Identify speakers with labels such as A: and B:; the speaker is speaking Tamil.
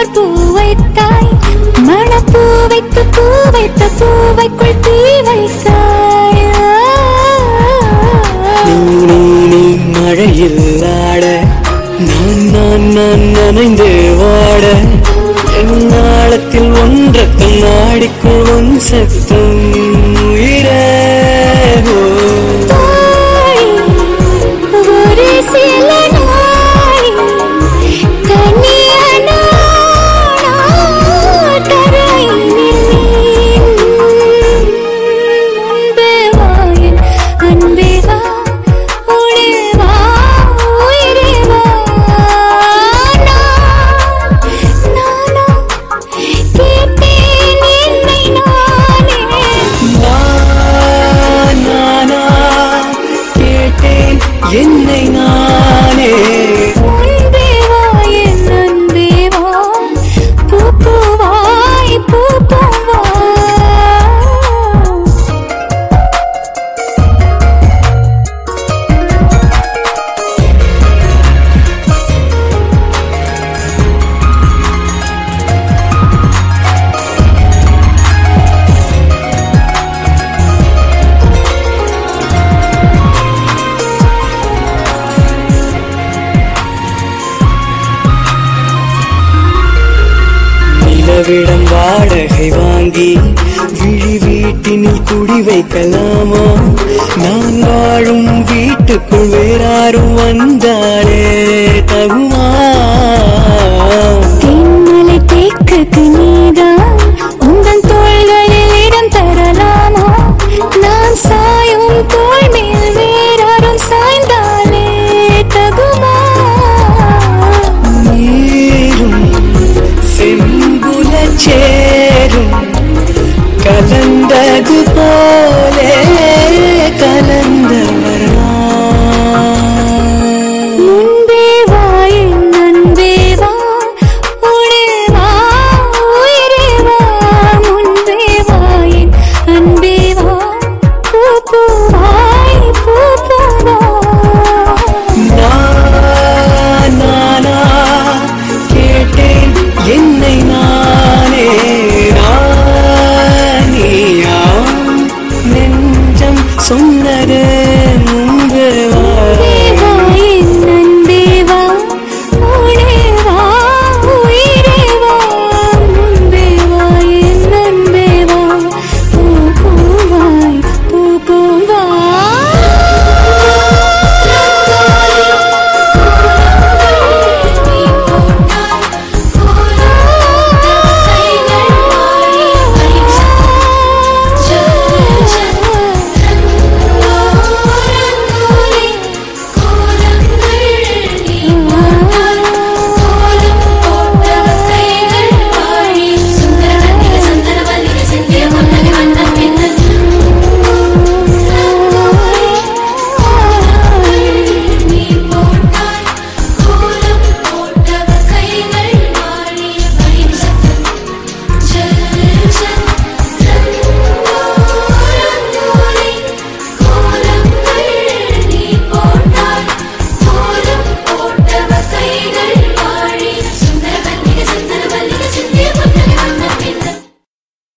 A: ஓர் பூ வைத்தாய் மணப்பூ வைத்து பூ வைத்த பூவைக்குள் தீ வைத்தாய்
B: நீ நீ நீ மழையில் ஆட நான் நான் நான் நனைந்து வாட என் நாளத்தில் ஒன்ற கண்ணாடிக்குள் உன் சத்தம் இரவோ
A: தாய், ஒரு சில நாள் கன்னியனானா தரையினில் முன்பு வா என் அன்பே வா உடே வா உயிரே வா நான் நானா கேட்டேன் என்னை நானே
B: நான் நானா கேட்டேன் என்னை நானே
A: அன்பே வா என் அன்பே வா பூ பூவாய் பூ பூவா
B: நிலவிடம் வாடகை வாங்கி விழி வீட்டினில் குடி வைக்கலாமா நான் வாழும் வீட்டுக்குள் வேறாரும் வந்தாரே தகுமா
A: தென்மலை தேக்குக்கு நீதான் உங்கள் தோள்களில் இடம் தரலாமா நான் சாயும் தோள் மேல் வேறாரும் சாய்ந்தாலே தகுமா
B: நீரும் செம்புல சேரும் கலந்தது போலே கலந்தவர் நான்.
A: முன்பே வா என் அன்பே வா உடே வா உயிரே வா முன்பே வா என் அன்பே வா பூ பூவாய் பூ பூவா
B: நான் நானா கேட்டேன் என்னை நானே நானியா நெஞ்சம் சொன்னது